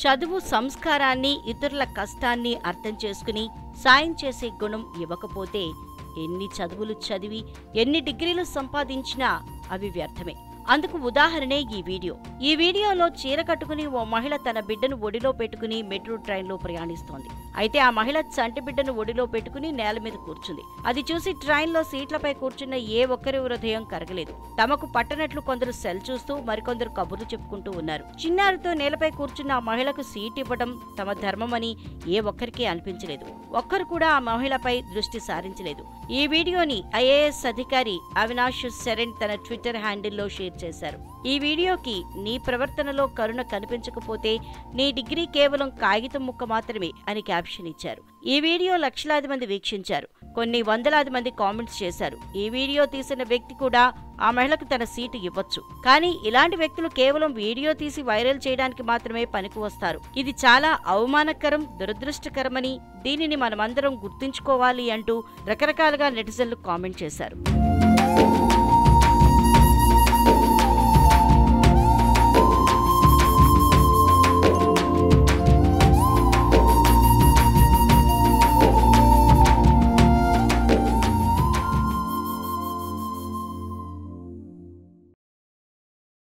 చదువు సంస్కారాన్ని ఇతరుల కష్టాన్ని అర్థం చేసుకుని సాయం చేసే గుణం ఇవ్వకపోతే ఎన్ని చదువులు చదివి ఎన్ని డిగ్రీలు సంపాదించినా అవి వ్యర్థమే అందుకు ఉదాహరణే ఈ వీడియో ఈ వీడియోలో చీర కట్టుకుని ఓ మహిళ తన బిడ్డను ఒడిలో పెట్టుకుని మెట్రో ట్రైన్లో ప్రయాణిస్తోంది అయితే ఆ మహిళ చంటి బిడ్డను ఒడిలో పెట్టుకుని నేల మీద కూర్చుంది అది చూసి ట్రైన్లో సీట్లపై కూర్చున్న ఏ ఒక్కరి హృదయం కరగలేదు తమకు పట్టనట్లు కొందరు సెల్ చూస్తూ మరికొందరు కబుర్లు చెప్పుకుంటూ ఉన్నారు చిన్నారితో నేలపై కూర్చున్న ఆ మహిళకు సీట్ ఇవ్వడం తమ ధర్మమని ఏ ఒక్కరికి అనిపించలేదు ఒక్కరు కూడా ఆ మహిళపై దృష్టి సారించలేదు ఈ వీడియోని ఐఏఎస్ అధికారి అవినాష్ శరణ్ తన ట్విట్టర్ హ్యాండిల్లో షేర్ చేశారు ఈ వీడియోకి నీ ప్రవర్తనలో కరుణ కనిపించకపోతే నీ డిగ్రీ కేవలం కాగితం ముక్క మాత్రమే అని క్యాప్షన్ ఇచ్చారు ఈ వీడియో లక్షలాది మంది వీక్షించారు కొన్ని వందలాది మంది కామెంట్స్ చేశారు ఈ వీడియో తీసిన వ్యక్తి కూడా ఆ మహిళకు తన సీటు ఇవ్వచ్చు కానీ ఇలాంటి వ్యక్తులు కేవలం వీడియో తీసి వైరల్ చేయడానికి మాత్రమే పనికి వస్తారు ఇది చాలా అవమానకరం దురదృష్టకరమని దీనిని మనమందరం గుర్తుంచుకోవాలి అంటూ రకరకాలుగా నెటిజన్లు కామెంట్ చేశారు